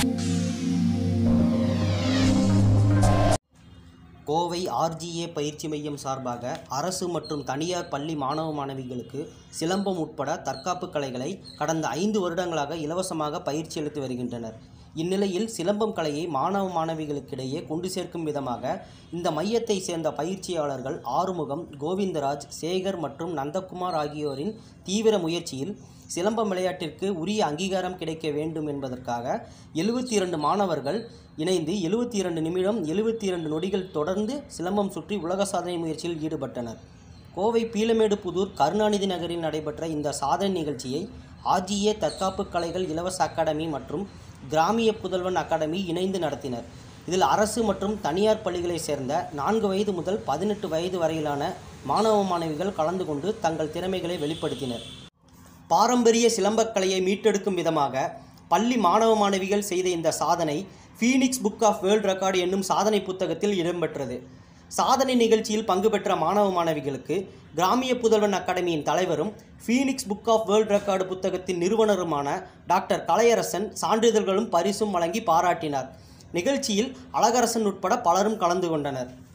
Kovai RGA பயிற்சி மையம் சார்பாக அரசு மற்றும் தனியார் பள்ளி மாணவ மாணவிகளுக்கு சிலம்பம் உட்பட தற்காப்பு கலைகளை கடந்த ஐந்து வருடங்களாக இலவசமாக பயிற்சி அளித்து வருகின்றனர் இந்நிலையில் சிலம்பம் கலையை மாணவ மாணவிகளுக்கிடையே கொண்டு சேர்க்கும் விதமாக இந்த மையத்தை சேர்ந்த பயிற்சியாளர்கள் ஆறுமுகம் கோவிந்தராஜ் சேகர் மற்றும் நந்தகுமார் ஆகியோரின் தீவிர முயற்சியில் சிலம்பம் விளையாட்டிற்கு உரிய அங்கீகாரம் கிடைக்க வேண்டும் என்பதற்காக எழுபத்தி இரண்டு மாணவர்கள் இணைந்து எழுபத்தி இரண்டு நிமிடம் எழுபத்தி இரண்டு நொடிகள் தொடர்ந்து சிலம்பம் சுற்றி உலக சாதனை முயற்சியில் ஈடுபட்டனர் கோவை பீளமேடு புதூர் கருணாநிதி நகரில் நடைபெற்ற இந்த சாதனை நிகழ்ச்சியை ஆர்ஜிஏ தற்காப்பு கலைகள் இலவச அகாடமி மற்றும் கிராமிய புதல்வன் அகாடமி இணைந்து நடத்தினர் இதில் அரசு மற்றும் தனியார் பள்ளிகளைச் சேர்ந்த நான்கு வயது முதல் பதினெட்டு வயது வரையிலான மாணவ மாணவிகள் கலந்து கொண்டு தங்கள் திறமைகளை வெளிப்படுத்தினர் பாரம்பரிய சிலம்பக்கலையை மீட்டெடுக்கும் விதமாக பள்ளி மாணவ மாணவிகள் செய்த இந்த சாதனை Phoenix book of world record என்னும் சாதனை புத்தகத்தில் இடம்பெற்றது சாதனை நிகழ்ச்சியில் பங்கு பெற்ற மாணவ மாணவிகளுக்கு கிராமிய புதல்வன் அகாடமியின் தலைவரும் Phoenix book of world record புத்தகத்தின் நிறுவனருமான டாக்டர் கலையரசன் சான்றிதழ்களும் பரிசும் வழங்கி பாராட்டினார் நிகழ்ச்சியில் அழகரசன் உட்பட பலரும் கலந்து கொண்டனர்